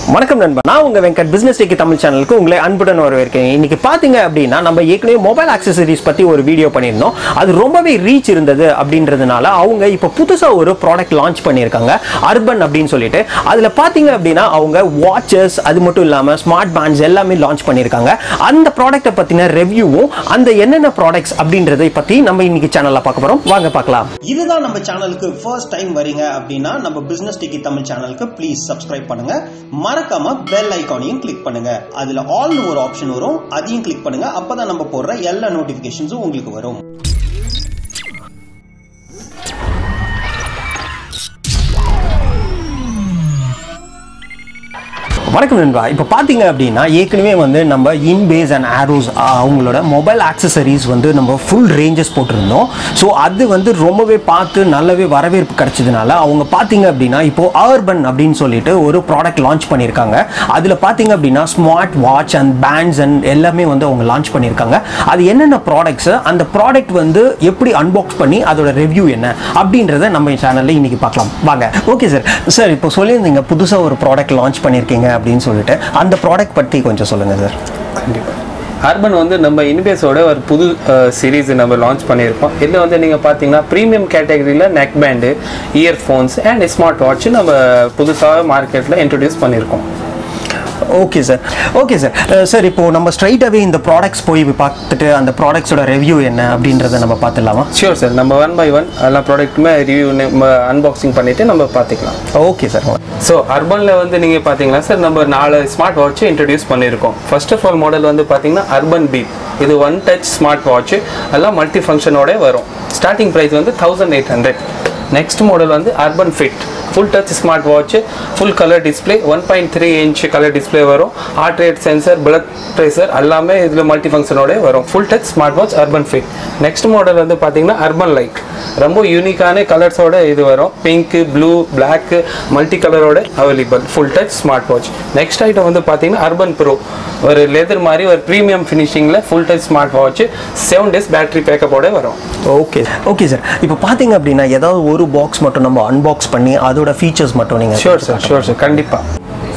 வணக்கம் நண்பா நான் உங்க வெங்கட் பிசினஸ் டேக்கு தமிழ் சேனலுக்கு உங்களை அன்புடன் வரவேற்கிறேன் இன்னைக்கு பாத்தீங்க அப்படின்னா நம்ம ஏற்கனவே மொபைல் ஆக்சசரிஸ் பத்தி ஒரு வீடியோ பண்ணியிருந்தோம் அது ரொம்பவே ரீச் இருந்தது அப்படின்றதுனால அவங்க இப்போ புதுசா ஒரு ப்ராடக்ட் லான்ச் பண்ணியிருக்காங்க அர்பன் அப்படின்னு சொல்லிட்டு அதுல பாத்தீங்க அப்படின்னா அவங்க வாட்சஸ் அது மட்டும் இல்லாம ஸ்மார்ட் பேண்ட்ஸ் எல்லாமே லான்ச் பண்ணியிருக்காங்க அந்த ப்ராடக்ட்டை பத்தின ரெவ்யூவும் அந்த என்னென்ன ப்ராடக்ட்ஸ் அப்படின்றதை பத்தி நம்ம இன்னைக்கு சேனல்ல பார்க்க போறோம் வாங்க பார்க்கலாம் இதுதான் நம்ம சேனலுக்கு ஃபர்ஸ்ட் டைம் வரீங்க அப்படின்னா நம்ம பிசினஸ் டிக்கி தமிழ் சேனலுக்கு ப்ளீஸ் சப்ஸ்கிரைப் பண்ணுங்க மறக்காம பெல் ஐகானையும் கிளிக் பண்ணுங்க அதுல ஆல்னு ஒரு ஆப்ஷன் வரும் அதையும் கிளிக் பண்ணுங்க அப்பதான் நம்ம போடுற எல்லா நோட்டிபிகேஷன்ஸும் உங்களுக்கு வரும் வணக்கம் நண்பா இப்போ பார்த்தீங்க அப்படின்னா ஏற்கனவே வந்து நம்ம இன்பேஸ் அண்ட் ஆரோஸ் அவங்களோட மொபைல் ஆக்சசரிஸ் வந்து நம்ம ஃபுல் ரேஞ்சஸ் போட்டிருந்தோம் ஸோ அது வந்து ரொம்பவே பார்த்து நல்லாவே வரவேற்பு கிடைச்சதுனால அவங்க பார்த்தீங்க அப்படின்னா இப்போ அர்பன் அப்படின்னு சொல்லிட்டு ஒரு ப்ராடக்ட் லான்ச் பண்ணியிருக்காங்க அதில் பார்த்தீங்க அப்படின்னா smart watch and bands and எல்லாமே வந்து அவங்க லான்ச் பண்ணியிருக்காங்க அது என்னென்ன ப்ராடக்ட்ஸ் அந்த ப்ராடக்ட் வந்து எப்படி அன்பாக்ஸ் பண்ணி அதோட ரிவ்யூ என்ன அப்படின்றத நம்ம சேனலில் இன்னைக்கு பார்க்கலாம் வாங்க ஓகே சார் சார் இப்போ சொல்லியிருந்தீங்க புதுசாக ஒரு ப்ராடக்ட் லான்ச் பண்ணியிருக்கீங்க அப்படின்னு சொல்லிட்டு அந்த ப்ராடக்ட் பற்றி கொஞ்சம் சொல்லுங்கள் சார் கண்டிப்பாக அர்பன் வந்து நம்ம இன்பேஸோட ஒரு புது சீரீஸ் நம்ம லான்ச் பண்ணியிருக்கோம் இதில் வந்து நீங்கள் பார்த்தீங்கன்னா ப்ரீமியம் கேட்டகரியில் neck band earphones and smart watch நம்ம புதுசாக மார்க்கெட்டில் இன்ட்ரடியூஸ் பண்ணியிருக்கோம் okay sir okay sir sir இப்போ நம்ம ஸ்ட்ரைட்டாகவே இந்த ப்ராடக்ட்ஸ் போய் பார்த்துட்டு அந்த ப்ராடக்ட்ஸோட ரிவ்யூ என்ன அப்படின்றத நம்ம பார்த்துடலாமா ஷியோர் சார் நம்ம ஒன் பை ஒன் எல்லா ப்ராடக்ட்டுமே ரிவ்யூ நம்ம அன்பாக்சிங் பண்ணிவிட்டு நம்ம பார்த்துக்கலாம் ஓகே சார் ஸோ அர்பனில் வந்து நீங்கள் பார்த்தீங்கன்னா சார் நம்ம நாலு ஸ்மார்ட் வாட்ச் இன்ட்ரடியூஸ் பண்ணியிருக்கோம் ஃபர்ஸ்ட் ஆஃப் ஆல் மாடல் வந்து பார்த்தீங்கன்னா அர்பன் பீட் இது ஒன் டச் ஸ்மார்ட் வாட்ச் எல்லாம் மல்டி ஃபங்க்ஷனோட வரும் ஸ்டார்டிங் ப்ரைஸ் வந்து thousand eight hundred next model வந்து Urban Fit full touch smart watch full colour display one point three inch colour display வரும் heart rate sensor blood pressure எல்லாமே இதில் multi ஃபங்க்ஷனோட வரும் full touch smart watch Urban Fit next model வந்து பார்த்தீங்கன்னா urban Lite ரொம்ப யூனிக்கான கலர்ஸோட இது வரும் பிங்க் ப்ளூ பிளாக் மல்டி கலரோட available full touch smart watch next item வந்து பார்த்தீங்கன்னா அர்பன் ப்ரோ ஒரு லெதர் மாதிரி ஒரு ப்ரீமியம் ஃபினிஷிங்கில் full touch smart watch seven days battery பேக்கப்போட வரும் ஓகே ஓகே சார் இப்போ பார்த்தீங்க அப்படின்னா ஏதாவது ஒரு பாக்ஸ் மட்டும் நம்ம அன்பாக்ஸ் பண்ணி அதோட ஃபீச்சர்ஸ் மட்டும் நீங்கள் ஷோர் சார் ஷோர் சார் கண்டிப்பாக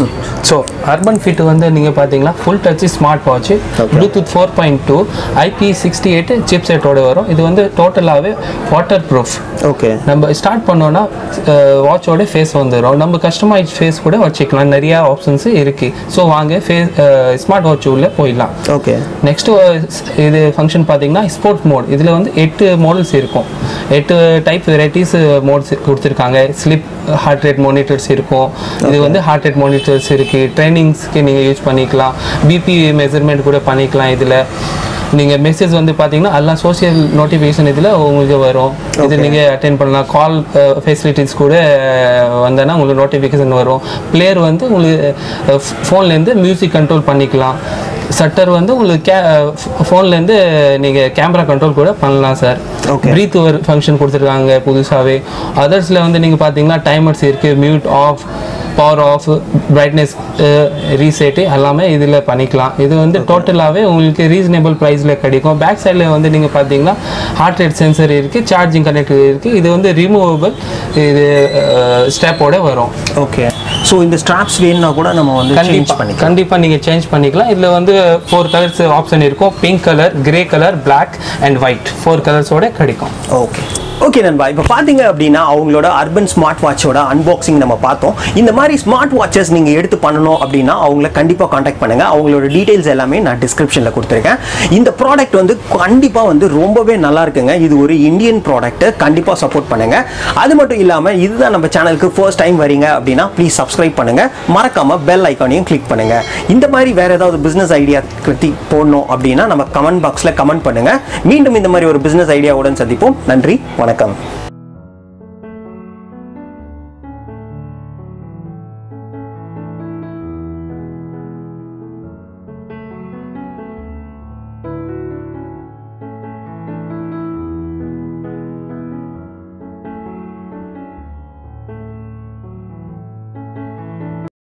ஸோ அர்பன் ஃபிட் வந்து நீங்கள் பார்த்தீங்கன்னா full touch smart watch Bluetooth four point two IP sixty eight chip செட்டோட வரும் இது வந்து டோட்டலாகவே வாட்டர் ப்ரூஃப் ஓகே நம்ம ஸ்டார்ட் பண்ணோன்னா வாட்சோட ஃபேஸ் வந்துடும் நம்ம கஸ்டமைஸ் ஃபேஸ் கூட வச்சுக்கலாம் நிறையா ஆப்ஷன்ஸ் இருக்குது ஸோ வாங்க ஃபேஸ் ஸ்மார்ட் வாட்ச் உள்ள போயிடலாம் ஓகே நெக்ஸ்ட் இது ஃபங்க்ஷன் பார்த்தீங்கன்னா ஸ்போர்ட் மோட் இதில் வந்து எட்டு மாடல்ஸ் இருக்கும் எட்டு டைப் வெரைட்டிஸ் மோட்ஸ் கொடுத்துருக்காங்க ஸ்லிப் ஹார்ட் ரேட் மானிட்டர்ஸ் இருக்கும் இது வந்து ஹார்ட் ரேட் மானிட்டர்ஸ் இருக்குது ட்ரைனிங்ஸ்க்கு நீங்கள் யூஸ் பண்ணிக்கலாம் பிபி மெஷர்மெண்ட் கூட பண்ணிக்கலாம் இதில் நீங்கள் மெசேஜ் வந்து பார்த்தீங்கன்னா எல்லாம் சோஷியல் நோட்டிஃபிகேஷன் இதில் உங்களுக்கு வரும் இது நீங்கள் அட்டென்ட் பண்ணலாம் கால் ஃபெசிலிட்டிஸ் கூட வந்தோன்னா உங்களுக்கு நோட்டிஃபிகேஷன் வரும் பிளேயர் வந்து உங்களுக்கு ஃபோன்லேருந்து மியூசிக் கண்ட்ரோல் பண்ணிக்கலாம் சட்டர் வந்து உங்களுக்கு கே ஃபோன்லேருந்து நீங்கள் கேமரா கண்ட்ரோல் கூட பண்ணலாம் சார் Okay. ப்ரீத் ஒரு ஃபங்க்ஷன் கொடுத்துருக்காங்க புதுசாகவே அதர்ஸில் வந்து நீங்கள் பார்த்தீங்கன்னா டைமர்ஸ் இருக்குது mute off power off brightness reset எல்லாமே இதில் பண்ணிக்கலாம் இது வந்து டோட்டலாகவே உங்களுக்கு ரீசனபிள் ப்ரைஸில் கிடைக்கும் பேக் சைடில் வந்து நீங்கள் பார்த்தீங்கன்னா ஹார்ட் ரேட் சென்சர் இருக்குது சார்ஜிங் கனெக்டர் இருக்குது இது வந்து ரிமூவபிள் இது ஸ்டெப்போட வரும் ஓகே ஸோ இந்த ஸ்ட்ராப்ஸ் வேணும்னா கூட நம்ம வந்து சேஞ்ச் கண்டிப்பா பண்ணிக்கலாம் கண்டிப்பா நீங்க சேஞ்ச் பண்ணிக்கலாம் இதுல வந்து ஃபோர் கலர்ஸ் ஆப்ஷன் இருக்கும் pink colour grey colour Black and white four கலர்ஸோட கிடைக்கும் ஓகே ஓகே நண்பா இப்போ பார்த்தீங்க அப்படின்னா அவங்களோட அர்பன் ஸ்மார்ட் வாட்சோட அன்பாக்சிங் நம்ம பார்த்தோம் இந்த மாதிரி ஸ்மார்ட் வாட்சஸ் நீங்கள் எடுத்து பண்ணணும் அப்படின்னா அவங்கள கண்டிப்பாக காண்டாக்ட் பண்ணுங்க அவங்களோட டீடைல்ஸ் எல்லாமே நான் டிஸ்கிரிப்ஷனில் கொடுத்துருக்கேன் இந்த ப்ராடக்ட் வந்து கண்டிப்பாக வந்து ரொம்பவே நல்லா இருக்குங்க இது ஒரு இந்தியன் ப்ராடக்ட் கண்டிப்பாக சப்போர்ட் பண்ணுங்க அது மட்டும் இல்லாமல் இதுதான் நம்ம சேனலுக்கு ஃபர்ஸ்ட் டைம் வரீங்க அப்படின்னா ப்ளீஸ் சப்ஸ்கிரைப் பண்ணுங்க மறக்காம பெல் ஐக்கானையும் கிளிக் பண்ணுங்க இந்த மாதிரி வேற ஏதாவது பிசினஸ் ஐடியா பற்றி போடணும் அப்படின்னா நம்ம கமெண்ட் பாக்ஸில் கமெண்ட் பண்ணுங்க மீண்டும் இந்த மாதிரி ஒரு பிசினஸ் ஐடியாவுடன் சந்திப்போம் நன்றி வணக்கம்